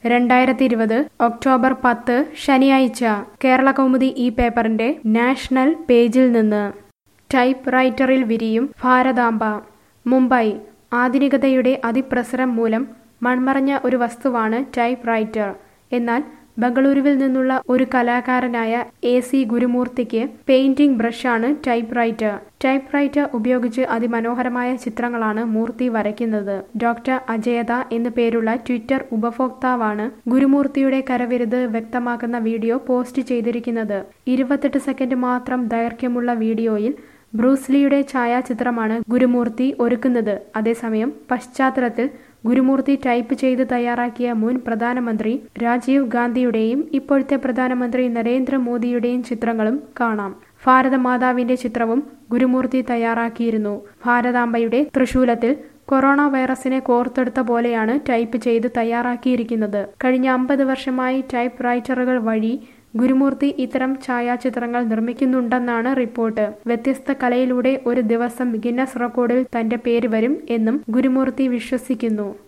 രണ്ടായിരത്തി ഇരുപത് ഒക്ടോബർ പത്ത് ശനിയാഴ്ച കേരള കൗമുദി ഈ പേപ്പറിന്റെ നാഷണൽ പേജിൽ നിന്ന് ടൈപ്പ് റൈറ്ററിൽ വിരിയും ഭാരതാംബ മുംബൈ ആധുനികതയുടെ അതിപ്രസരം മൂലം മൺമറഞ്ഞ ഒരു വസ്തുവാണ് ടൈപ്പ് റൈറ്റർ എന്നാൽ ബംഗളൂരുവിൽ നിന്നുള്ള ഒരു കലാകാരനായ എ സി ഗുരുമൂർത്തിക്ക് പെയിന്റിംഗ് ബ്രഷാണ് ടൈപ്പ് റൈറ്റർ ടൈപ്പ് റൈറ്റർ ഉപയോഗിച്ച് അതിമനോഹരമായ ചിത്രങ്ങളാണ് മൂർത്തി വരയ്ക്കുന്നത് ഡോക്ടർ അജയത എന്നു പേരുള്ള ട്വിറ്റർ ഉപഭോക്താവാണ് ഗുരുമൂർത്തിയുടെ കരവിരുത് വ്യക്തമാക്കുന്ന വീഡിയോ പോസ്റ്റ് ചെയ്തിരിക്കുന്നത് ഇരുപത്തെട്ട് സെക്കൻഡ് മാത്രം ദൈർഘ്യമുള്ള വീഡിയോയിൽ ബ്രൂസ്ലിയുടെ ഛായാചിത്രമാണ് ഗുരുമൂർത്തി ഒരുക്കുന്നത് അതേസമയം പശ്ചാത്തലത്തിൽ ഗുരുമൂർത്തി ടൈപ്പ് ചെയ്ത് തയ്യാറാക്കിയ മുൻ പ്രധാനമന്ത്രി രാജീവ് ഗാന്ധിയുടെയും ഇപ്പോഴത്തെ പ്രധാനമന്ത്രി നരേന്ദ്രമോദിയുടെയും ചിത്രങ്ങളും കാണാം ഭാരതമാതാവിന്റെ ചിത്രവും ഗുരുമൂർത്തി തയ്യാറാക്കിയിരുന്നു ഭാരതാംബയുടെ തൃശൂലത്തിൽ കൊറോണ വൈറസിനെ കോർത്തെടുത്ത പോലെയാണ് ടൈപ്പ് ചെയ്ത് തയ്യാറാക്കിയിരിക്കുന്നത് കഴിഞ്ഞ അമ്പത് വർഷമായി ടൈപ്പ് റൈറ്ററുകൾ വഴി ഗുരുമൂർത്തി ഇത്തരം ഛായാചിത്രങ്ങൾ നിർമ്മിക്കുന്നുണ്ടെന്നാണ് റിപ്പോർട്ട് വ്യത്യസ്ത കലയിലൂടെ ഒരു ദിവസം ഗിന്നസ് റെക്കോർഡിൽ തന്റെ പേര് വരും എന്നും ഗുരുമൂർത്തി വിശ്വസിക്കുന്നു